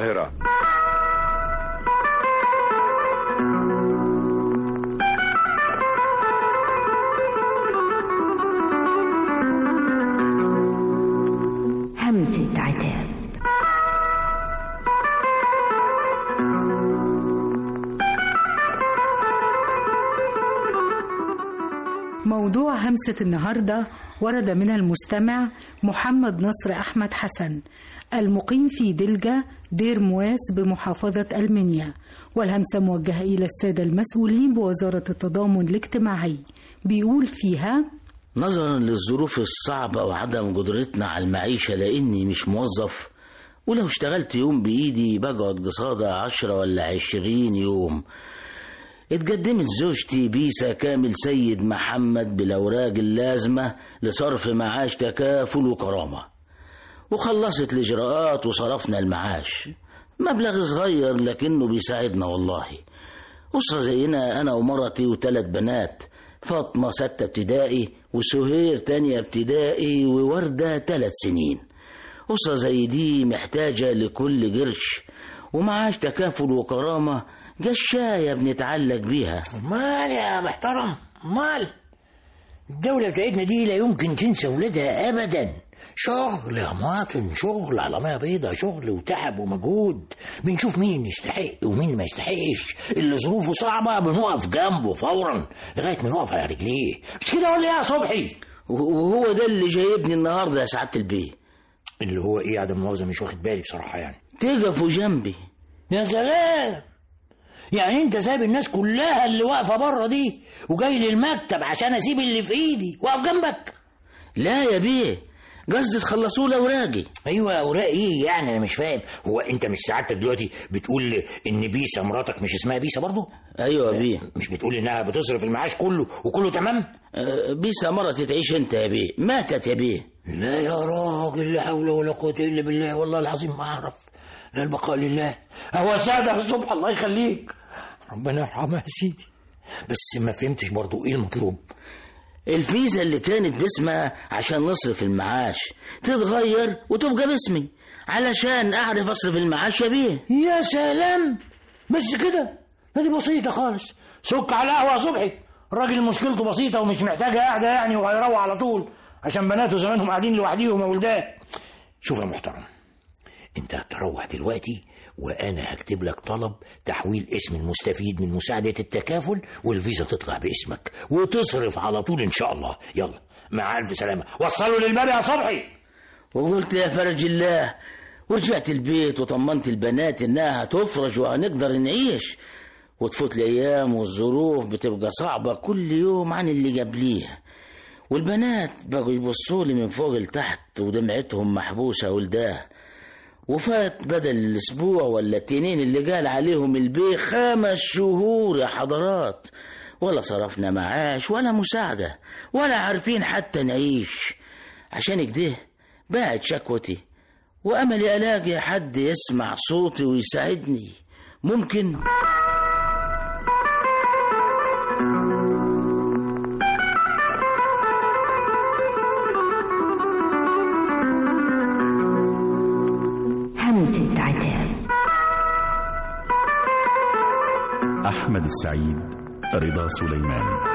القاهرة همسة عتاب موضوع همسة النهاردة ورد من المستمع محمد نصر أحمد حسن المقيم في دلجة دير مواس بمحافظة المنيا والهمسة موجهة إلى السادة المسؤولين بوزارة التضامن الاجتماعي بيقول فيها نظرا للظروف الصعبة وعدم قدرتنا على المعيشة لأني مش موظف ولو اشتغلت يوم بإيدي بقعد قصادة عشرة ولا عشرين يوم اتقدمت زوجتي بيسا كامل سيد محمد بالأوراق اللازمة لصرف معاش تكافل وكرامة وخلصت الإجراءات وصرفنا المعاش مبلغ صغير لكنه بيساعدنا والله أسرة زينا أنا ومرتي وثلاث بنات فاطمة ستة ابتدائي وسهير تانية ابتدائي ووردة ثلاث سنين أسرة زي دي محتاجة لكل قرش ومعاش تكافل وكرامة جشاية بنتعلق بيها مال يا محترم مال الدولة بتاعتنا دي لا يمكن تنسى ولادها أبدا شغل يا مواطن شغل على ميه بيضة شغل وتعب ومجهود بنشوف مين اللي يستحق ومين اللي ما يستحقش اللي ظروفه صعبة بنقف جنبه فورا لغاية ما يقف على رجليه مش كده ولا ايه يا صبحي وهو ده اللي جايبني النهاردة يا سعادة البيه اللي هو ايه عدم مؤاخذة مش واخد بالي بصراحة يعني تقفوا جنبي يا سلام يعني انت سايب الناس كلها اللي واقفة بره دي وجاي للمكتب عشان اسيب اللي في ايدي واقف جنبك لا يا بيه قصدي تخلصوا لي اوراقي ايوه اوراق ايه يعني انا مش فاهم هو انت مش سعادتك دلوقتي بتقول ان بيسا مراتك مش اسمها بيسا برضه ايوه يا بيه مش بتقول انها بتصرف المعاش كله وكله تمام أه بيسا مرتي تعيش انت يا بيه ماتت يا بيه لا يا راجل لا حول ولا قوه الا بالله والله العظيم ما اعرف لا البقاء لله هو سادة الصبح الله يخليك ربنا يرحمها يا سيدي بس ما فهمتش برضه ايه المطلوب الفيزا اللي كانت باسمها عشان نصرف المعاش تتغير وتبقى باسمي علشان اعرف اصرف المعاش يا بيه يا سلام بس كده دي بسيطة خالص سك على القهوة يا صبحي الراجل مشكلته بسيطة ومش محتاجة قاعدة يعني وهيروح على طول عشان بناته زمانهم قاعدين لوحديهم يا ولدان شوف يا محترم انت هتروح دلوقتي وانا هكتب لك طلب تحويل اسم المستفيد من مساعدة التكافل والفيزا تطلع باسمك وتصرف على طول ان شاء الله يلا مع الف سلامة وصلوا للباب يا صبحي وقلت يا فرج الله ورجعت البيت وطمنت البنات انها هتفرج وهنقدر نعيش وتفوت الايام والظروف بتبقى صعبة كل يوم عن اللي قبليها والبنات بقوا يبصوا لي من فوق لتحت ودمعتهم محبوسة ولداه وفات بدل الاسبوع ولا التنين اللي قال عليهم البيه خمس شهور يا حضرات ولا صرفنا معاش ولا مساعدة ولا عارفين حتى نعيش عشان كده باعت شكوتي وأملي ألاقي حد يسمع صوتي ويساعدني ممكن همسة عتاب أحمد السعيد رضا سليمان